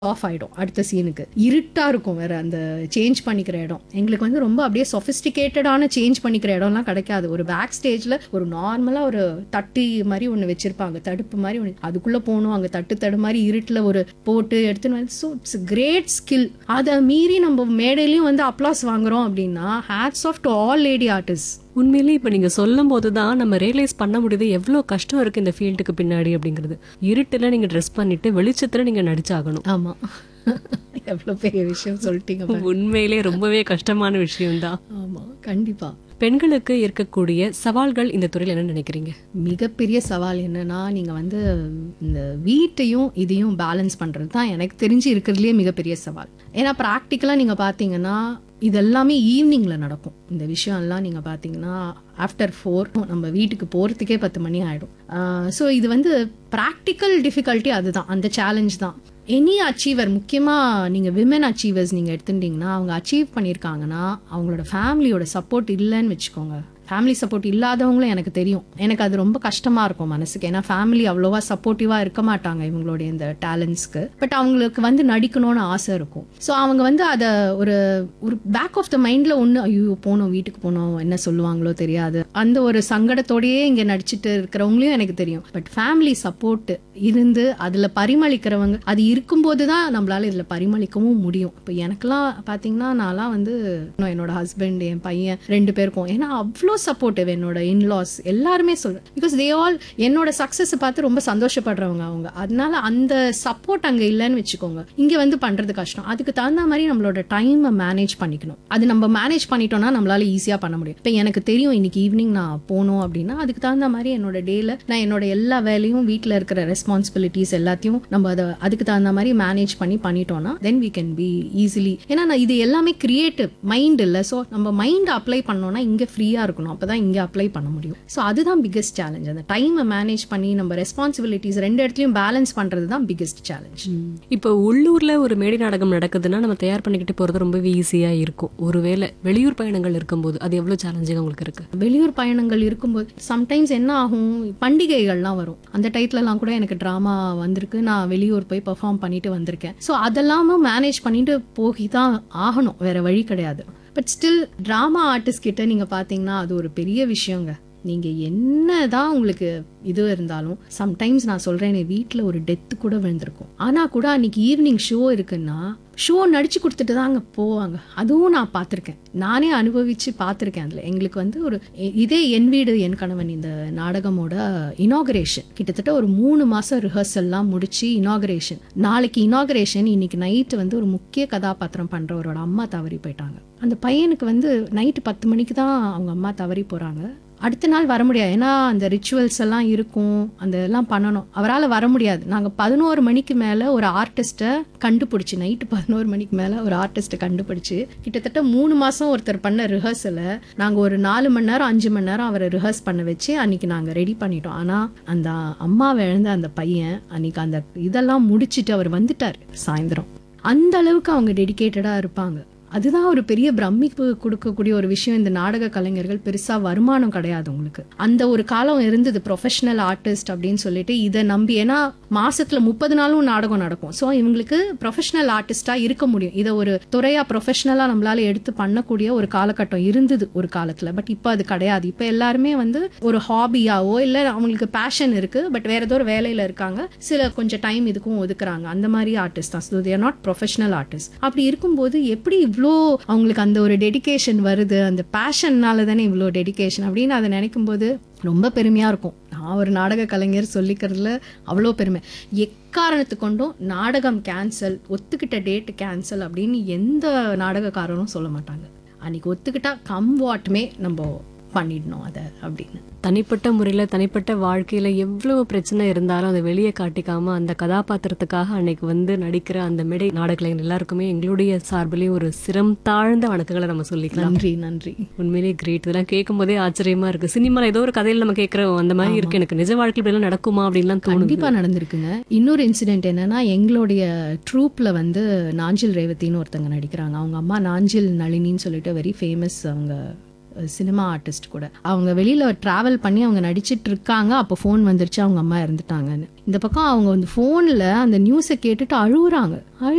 Of ஆயிடும் அடுத்த சீனுக்கு இருட்டா இருக்கும் வேற அந்த சேஞ்ச் பண்ணிக்கிற இடம் எங்களுக்கு வந்து ரொம்ப அப்படியே சொஃபிஸ்டிகேட்டடான சேஞ்ச் பண்ணிக்கிற இடம்லாம் கிடைக்காது ஒரு பேக் ஸ்டேஜ்ல ஒரு நார்மலா ஒரு தட்டி மாதிரி ஒன்று வச்சிருப்பாங்க தடுப்பு மாதிரி ஒன்று அதுக்குள்ள போகணும் அங்க தட்டு தடு மாதிரி இருட்டுல ஒரு போட்டு எடுத்துன்னு வந்து ஸோ இட்ஸ் கிரேட் ஸ்கில் அதை மீறி நம்ம மேடையிலயும் வந்து அப்ளாஸ் வாங்குறோம் அப்படின்னா hats off to all lady artist உண்மையிலேயே இப்ப நீங்க சொல்லும் போது தான் நம்ம ரியலைஸ் பண்ண முடியுது எவ்வளவு கஷ்டம் இருக்கு இந்த ஃபீல்டுக்கு பின்னாடி அப்படிங்கிறது இருட்டுல நீங்க ட்ரெஸ் பண்ணிட்டு வெளிச்சத்துல நீங்க நடிச்சாகணும் ஆமா எவ்வளவு பெரிய விஷயம் சொல்லிட்டீங்க பாருங்க. உண்மையிலேயே ரொம்பவே கஷ்டமான விஷயம்தான் ஆமா கண்டிப்பா பெண்களுக்கு இருக்கக்கூடிய சவால்கள் இந்த துறையில என்ன நினைக்கிறீங்க மிகப்பெரிய சவால் என்னன்னா நீங்க வந்து இந்த வீட்டையும் இதையும் பேலன்ஸ் பண்றது தான் எனக்கு தெரிஞ்சு இருக்கிறதுலயே மிகப்பெரிய சவால் ஏன்னா ப்ராக்டிக்கலா நீங்க பாத்தீங்கன்னா இது எல்லாமே ஈவினிங்ல நடக்கும் இந்த விஷயம் எல்லாம் நீங்க பாத்தீங்கன்னா ஆஃப்டர் ஃபோர் நம்ம வீட்டுக்கு போறதுக்கே பத்து மணி ஆயிடும் ஸோ இது வந்து ப்ராக்டிக்கல் டிஃபிகல்ட்டி அதுதான் அந்த சேலஞ்ச் தான் எனி அச்சீவர் முக்கியமா நீங்க விமன் அச்சீவர்ஸ் நீங்க எடுத்துட்டீங்கன்னா அவங்க அச்சீவ் பண்ணியிருக்காங்கன்னா அவங்களோட ஃபேமிலியோட சப்போர்ட் இல்லைன்னு வச்சுக்கோங்க ஃபேமிலி சப்போர்ட் இல்லாதவங்களும் எனக்கு தெரியும் எனக்கு அது ரொம்ப கஷ்டமா இருக்கும் மனசுக்கு ஏன்னா ஃபேமிலி அவ்வளோவா சப்போர்ட்டிவா இருக்க மாட்டாங்க இவங்களுடைய இந்த டேலண்ட்ஸ்க்கு பட் அவங்களுக்கு வந்து நடிக்கணும்னு ஆசை இருக்கும் ஸோ அவங்க வந்து அதை ஒரு ஒரு பேக் ஆஃப் த மைண்ட்ல ஒன்று ஐயோ போனோம் வீட்டுக்கு போனோம் என்ன சொல்லுவாங்களோ தெரியாது அந்த ஒரு சங்கடத்தோடயே இங்க நடிச்சிட்டு இருக்கிறவங்களையும் எனக்கு தெரியும் பட் ஃபேமிலி சப்போர்ட் இருந்து அதுல பரிமளிக்கிறவங்க அது இருக்கும்போது தான் நம்மளால இதுல பரிமளிக்கவும் முடியும் இப்போ எனக்கெல்லாம் பாத்தீங்கன்னா நான்லாம் வந்து இன்னும் என்னோட ஹஸ்பண்ட் என் பையன் ரெண்டு பேருக்கும் ஏன்னா அவ்வளோ சப்போர்ட்டிவ் என்னோட இன்லாஸ் எல்லாருமே சொல்றேன் பிகாஸ் தே ஆல் என்னோட சக்சஸ் பார்த்து ரொம்ப சந்தோஷப்படுறவங்க அவங்க அதனால அந்த சப்போர்ட் அங்க இல்லைன்னு வச்சுக்கோங்க இங்க வந்து பண்றது கஷ்டம் அதுக்கு தகுந்த மாதிரி நம்மளோட டைம் மேனேஜ் பண்ணிக்கணும் அது நம்ம மேனேஜ் பண்ணிட்டோம்னா நம்மளால ஈஸியா பண்ண முடியும் இப்போ எனக்கு தெரியும் இன்னைக்கு ஈவினிங் நான் போகணும் அப்படின்னா அதுக்கு தகுந்த மாதிரி என்னோட டேல நான் என்னோட எல்லா வேலையும் வீட்டில் இருக்கிற ரெஸ்பான்சிபிலிட்டிஸ் எல்லாத்தையும் நம்ம அதை அதுக்கு தகுந்த மாதிரி மேனேஜ் பண்ணி பண்ணிட்டோம்னா then we can be easily ஏன்னா நான் இது எல்லாமே கிரியேட்டிவ் மைண்ட் இல்லை ஸோ நம்ம மைண்ட் அப்ளை பண்ணோம்னா இங்கே ஃப்ரீயாக இருக்கணும் அப்போ தான் இங்கே அப்ளை பண்ண முடியும் ஸோ அதுதான் பிக்கஸ்ட் சேலஞ்ச் அந்த டைமை மேனேஜ் பண்ணி நம்ம ரெஸ்பான்சிபிலிட்டிஸ் ரெண்டு இடத்துலையும் பேலன்ஸ் பண்ணுறது தான் பிக்கஸ்ட் சேலஞ்ச் இப்போ உள்ளூர்ல ஒரு மேடை நாடகம் நடக்குதுன்னா நம்ம தயார் பண்ணிக்கிட்டு போறது ரொம்பவே ஈஸியா இருக்கும் ஒருவேளை வெளியூர் பயணங்கள் இருக்கும்போது அது எவ்வளவு சேலஞ்சிங் உங்களுக்கு இருக்கு வெளியூர் பயணங்கள் இருக்கும்போது சம்டைம்ஸ் என்ன ஆகும் பண்டிகைகள்லாம் வரும் அந்த டயத்துலலாம் கூட எனக்கு ட்ராமா வந்திருக்கு நான் வெளியூர் போய் பெர்ஃபார்ம் பண்ணிட்டு வந்திருக்கேன் ஸோ அதெல்லாமும் மேனேஜ் பண்ணிட்டு போகி தான் ஆகணும் வேற வழி கிடையாது பட் ஸ்டில் ட்ராமா ஆர்டிஸ்ட் கிட்ட நீங்க பாத்தீங்கன்னா அது ஒரு பெரிய விஷயங்க நீங்க என்னதான் உங்களுக்கு இது இருந்தாலும் சம்டைம்ஸ் நான் சொல்றேன் என் வீட்டில் ஒரு டெத்து கூட விழுந்திருக்கும் ஆனா கூட அன்னைக்கு ஈவினிங் ஷோ இருக்குன்னா ஷோ நடிச்சு கொடுத்துட்டு தான் அங்கே போவாங்க அதுவும் நான் பார்த்துருக்கேன் நானே அனுபவிச்சு பார்த்துருக்கேன் அதில் எங்களுக்கு வந்து ஒரு இ- இதே என் வீடு என் கணவன் இந்த நாடகமோட இனாகரேஷன் கிட்டத்தட்ட ஒரு மூணு மாசம் ரிஹர்சல்லாம் முடிச்சு இனாகரேஷன் நாளைக்கு இனாகரேஷன் இன்னைக்கு நைட்டு வந்து ஒரு முக்கிய கதாபாத்திரம் பண்றவரோட அம்மா தவறி போயிட்டாங்க அந்த பையனுக்கு வந்து நைட்டு பத்து மணிக்கு தான் அவங்க அம்மா தவறி போறாங்க அடுத்த நாள் வர முடியாது ஏன்னா அந்த ரிச்சுவல்ஸ் எல்லாம் இருக்கும் அந்த எல்லாம் பண்ணணும் அவரால் வர முடியாது நாங்கள் பதினோரு மணிக்கு மேலே ஒரு ஆர்டிஸ்ட்டை கண்டுபிடிச்சி நைட்டு பதினோரு மணிக்கு மேலே ஒரு ஆர்டிஸ்ட்டை கண்டுபிடிச்சி கிட்டத்தட்ட மூணு மாதம் ஒருத்தர் பண்ண ரிஹர்சலை நாங்கள் ஒரு நாலு மணி நேரம் அஞ்சு மணி நேரம் அவரை ரிஹர்ஸ் பண்ண வச்சு அன்னைக்கு நாங்கள் ரெடி பண்ணிட்டோம் ஆனால் அந்த அம்மாவை இழந்த அந்த பையன் அன்னைக்கு அந்த இதெல்லாம் முடிச்சிட்டு அவர் வந்துட்டார் சாயந்தரம் அந்த அளவுக்கு அவங்க டெடிகேட்டடாக இருப்பாங்க அதுதான் ஒரு பெரிய பிரமிப்பு கொடுக்கக்கூடிய ஒரு விஷயம் இந்த நாடக கலைஞர்கள் பெருசா வருமானம் கிடையாது உங்களுக்கு அந்த ஒரு காலம் இருந்தது ப்ரொஃபஷனல் ஆர்டிஸ்ட் அப்படின்னு சொல்லிட்டு இதை நம்பி ஏன்னா மாசத்துல முப்பது நாளும் நாடகம் நடக்கும் ஸோ இவங்களுக்கு ப்ரொஃபஷனல் ஆர்டிஸ்டா இருக்க முடியும் இதை ஒரு துறையா ப்ரொஃபஷனலா நம்மளால எடுத்து பண்ணக்கூடிய ஒரு காலகட்டம் இருந்தது ஒரு காலத்துல பட் இப்போ அது கிடையாது இப்போ எல்லாருமே வந்து ஒரு ஹாபியாவோ இல்லை அவங்களுக்கு பேஷன் இருக்கு பட் வேற ஏதோ ஒரு வேலையில இருக்காங்க சில கொஞ்சம் டைம் இதுக்கும் ஒதுக்குறாங்க அந்த மாதிரி ஆர்டிஸ்ட் தான் so they're not professional artist அப்படி இருக்கும்போது எப்படி இவ்வளோ அவங்களுக்கு அந்த ஒரு டெடிகேஷன் வருது அந்த பேஷன்னால தானே இவ்வளோ டெடிகேஷன் அப்படின்னு அதை நினைக்கும் போது ரொம்ப பெருமையா இருக்கும் நான் ஒரு நாடக கலைஞர் சொல்லிக்கிறதுல அவ்வளோ பெருமை எக்காரணத்து கொண்டும் நாடகம் கேன்சல் ஒத்துக்கிட்ட டேட் கேன்சல் அப்படின்னு எந்த நாடகக்காரரும் சொல்ல மாட்டாங்க அன்னைக்கு ஒத்துக்கிட்டா கம் வாட்டுமே நம்ம பண்ணிடணும் அதை அப்படின்னு தனிப்பட்ட முறையில தனிப்பட்ட வாழ்க்கையில எவ்வளவு பிரச்சனை இருந்தாலும் அதை வெளியே காட்டிக்காம அந்த கதாபாத்திரத்துக்காக அன்னைக்கு வந்து நடிக்கிற அந்த மேடை நாடகலைஞர் எல்லாருக்குமே எங்களுடைய சார்பிலேயே ஒரு சிரம் தாழ்ந்த வணக்கங்களை நம்ம சொல்லிக்கலாம் நன்றி நன்றி உண்மையிலேயே கிரேட் இதெல்லாம் கேட்கும் போதே ஆச்சரியமா இருக்கு சினிமால ஏதோ ஒரு கதையில நம்ம கேட்கறோம் அந்த மாதிரி இருக்கு எனக்கு நிஜ வாழ்க்கையில் இப்படி எல்லாம் நடக்குமா அப்படின்லாம் தோணுது கண்டிப்பா நடந்திருக்குங்க இன்னொரு இன்சிடென்ட் என்னன்னா எங்களுடைய ட்ரூப்ல வந்து நாஞ்சில் ரேவதின்னு ஒருத்தங்க நடிக்கிறாங்க அவங்க அம்மா நாஞ்சில் நளினின்னு சொல்லிட்டு வெரி ஃபேமஸ் அவங்க சினிமா ஆர்டிஸ்ட் கூட அவங்க வெளியில டிராவல் பண்ணி அவங்க நடிச்சிட்டு இருக்காங்க அப்போ ஃபோன் வந்துருச்சு அவங்க அம்மா இறந்துட்டாங்கன்னு இந்த பக்கம் அவங்க வந்து ஃபோன்ல அந்த நியூஸை கேட்டுட்டு அழுகுறாங்க அழு